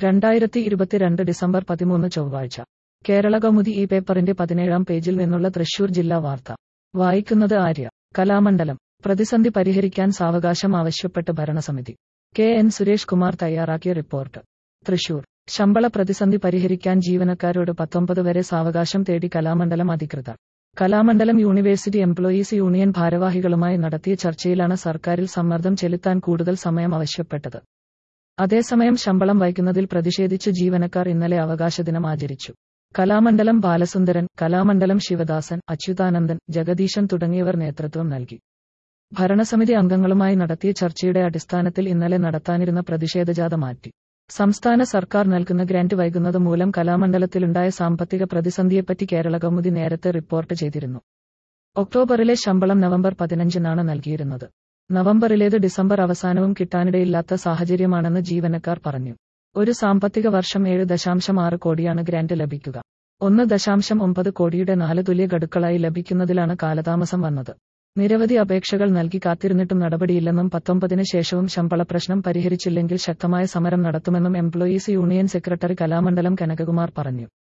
രണ്ടായിരത്തി ഇരുപത്തിരണ്ട് ഡിസംബർ പതിമൂന്ന് ചൊവ്വാഴ്ച കേരള കൗമുദി ഈ പേപ്പറിന്റെ പതിനേഴാം പേജിൽ നിന്നുള്ള തൃശൂർ ജില്ലാ വാർത്ത വായിക്കുന്നത് ആര്യ കലാമണ്ഡലം പ്രതിസന്ധി പരിഹരിക്കാൻ സാവകാശം ആവശ്യപ്പെട്ട് ഭരണസമിതി കെ എൻ സുരേഷ് കുമാർ തയ്യാറാക്കിയ റിപ്പോർട്ട് തൃശൂർ ശമ്പള പ്രതിസന്ധി പരിഹരിക്കാൻ ജീവനക്കാരോട് പത്തൊമ്പത് വരെ സാവകാശം തേടി കലാമണ്ഡലം അധികൃതർ കലാമണ്ഡലം യൂണിവേഴ്സിറ്റി എംപ്ലോയീസ് യൂണിയൻ ഭാരവാഹികളുമായി നടത്തിയ ചർച്ചയിലാണ് സർക്കാരിൽ സമ്മർദ്ദം ചെലുത്താൻ കൂടുതൽ സമയം ആവശ്യപ്പെട്ടത് അതേസമയം ശമ്പളം വൈകുന്നതിൽ പ്രതിഷേധിച്ച് ജീവനക്കാർ ഇന്നലെ അവകാശ ദിനം ആചരിച്ചു കലാമണ്ഡലം ബാലസുന്ദരൻ കലാമണ്ഡലം ശിവദാസൻ അച്യുതാനന്ദൻ ജഗദീശൻ തുടങ്ങിയവർ നേതൃത്വം നൽകി ഭരണസമിതി അംഗങ്ങളുമായി നടത്തിയ ചർച്ചയുടെ അടിസ്ഥാനത്തിൽ ഇന്നലെ നടത്താനിരുന്ന പ്രതിഷേധജാഥ മാറ്റി സംസ്ഥാന സർക്കാർ നൽകുന്ന ഗ്രാന്റ് വൈകുന്നത് മൂലം കലാമണ്ഡലത്തിലുണ്ടായ സാമ്പത്തിക പ്രതിസന്ധിയെപ്പറ്റി കേരള കൗമുദി നേരത്തെ റിപ്പോർട്ട് ചെയ്തിരുന്നു ഒക്ടോബറിലെ ശമ്പളം നവംബർ പതിനഞ്ചിനാണ് നൽകിയിരുന്നത് നവംബറിലേത് ഡിസംബർ അവസാനവും കിട്ടാനിടയില്ലാത്ത സാഹചര്യമാണെന്ന് ജീവനക്കാർ പറഞ്ഞു ഒരു സാമ്പത്തിക വർഷം ഏഴ് ദശാംശം ആറ് കോടിയാണ് ഗ്രാന്റ് ലഭിക്കുക ഒന്ന് ദശാംശം ഒമ്പത് കോടിയുടെ നാല് തുല്യ ഗഡുക്കളായി ലഭിക്കുന്നതിലാണ് കാലതാമസം വന്നത് നിരവധി അപേക്ഷകൾ നൽകി കാത്തിരുന്നിട്ടും നടപടിയില്ലെന്നും പത്തൊമ്പതിന് ശേഷവും ശമ്പള പ്രശ്നം പരിഹരിച്ചില്ലെങ്കിൽ ശക്തമായ സമരം നടത്തുമെന്നും employees union secretary Kalamandalam Kanakakumar പറഞ്ഞു